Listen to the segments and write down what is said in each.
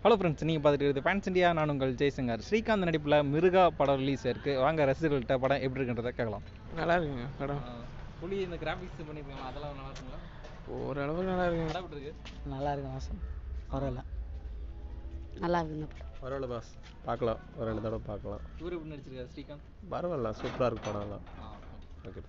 Hello friends நீங்கள் பார்த்துட்டு இருக்குது ஃபேன்ஸ் இந்தியா நான் உங்கள் ஜெய்சங்கர் ஸ்ரீகாந்த் நடிப்பில் மிருகா படம் ரிலீஸ் இருக்குது வாங்க ரசிகர்கள்ட்ட படம் எப்படி இருக்குன்றதை கேட்கலாம் நல்லா இருக்குங்க படம் புலி இந்த கிராஃபிக்ஸ் பண்ணியிருக்காங்க அதெல்லாம் நல்லா இருக்குங்களா ஓரளவுக்கு நல்லா இருக்குங்க படம் எப்படி இருக்கு நல்லா இருக்கு மாசம் பரவாயில்ல நல்லா இருக்கு இந்த படம் பரவாயில்ல பாஸ் பார்க்கலாம் ஒரு ரெண்டு தடவை பார்க்கலாம் இவர் எப்படி நடிச்சிருக்காரு ஸ்ரீகாந்த் பரவாயில்ல சூப்பராக இருக்கு படம்லாம் ஆ ஓகே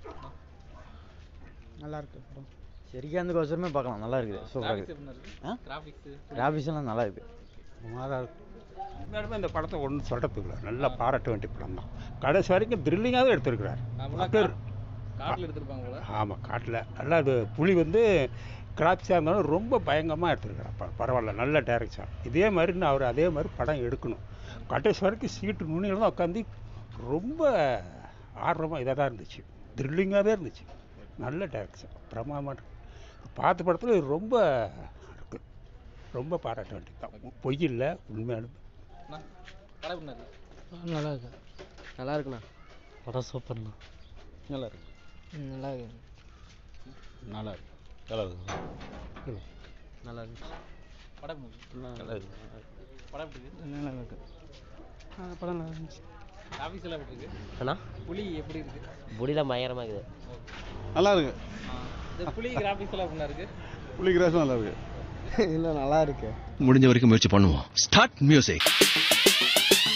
நல்லா இருக்கு படம் ஸ்ரீகாந்துக்கோசரமே பார்க்கலாம் நல்லா இருக்குது சூப்பராக கிராஃபிக்ஸ் இருக்குது எப்படி ஆ? இருக்கு கிராஃபிக்ஸ் கிராஃபிக்ஸ் எல்லாம் நல்லா இருக்குது சுமாராக இருக்கு உண்மையாலுமே இந்த படத்தை ஒன்றும் சொல்கிறதுக்கு இல்லை நல்லா பாராட்ட வேண்டிய படம் தான் கடைசி வரைக்கும் த்ரில்லிங்காகவே எடுத்திருக்கிறார் மக்கள் காட்டில் எடுத்திருப்பாங்க போல ஆமாம் காட்டில் நல்லா அது புலி வந்து கிராப்ஸாக இருந்தாலும் ரொம்ப பயங்கரமாக எடுத்திருக்கிறார் ப பரவாயில்ல நல்ல டைரக்ஷன் இதே மாதிரி இன்னும் அவர் அதே மாதிரி படம் எடுக்கணும் கடைசி வரைக்கும் சீட்டு நுனியில் தான் உட்காந்து ரொம்ப ஆர்வமாக இதாக தான் இருந்துச்சு த்ரில்லிங்காகவே இருந்துச்சு நல்ல டைரக்ஷன் பிரமாதமாக இருக்கு பார்த்த படத்தில் இது ரொம்ப இருக்கு ரொம்ப பாராட்ட வேண்டியது தான் பொய் இல்லை உண்மையாலுமே அண்ணா, படம் எப்படி இருக்கு நல்லா இருக்கு நல்லா இருக்குண்ணா படம் சூப்பர்ண்ணா நல்லா இருக்கு நல்லா இருக்கு நல்லா இருக்கு நல்லா இருக்கு நல்லா இருக்கு படம் எப்படி இருக்கு நல்லா இருக்கு படம் எப்படி இருக்கு நல்லா இருக்கு படம் நல்லா இருந்துச்சு கிராஃபிக்ஸ் எல்லாம் எப்படி இருக்கு அண்ணா புலி எப்படி இருக்கு முடியெல்லாம் பயங்கரமாக இருக்குது நல்லா இருக்கு ஆ, இந்த புலி கிராஃபிக்ஸ் எல்லாம் எப்படி இருக்கு புள்ளி கிராஸும் நல்லா இருக்கு இல்லை நல்லா இருக்கு முடிஞ்ச வரைக்கும் முயற்சி பண்ணுவோம் ஸ்டார்ட் மியூசிக்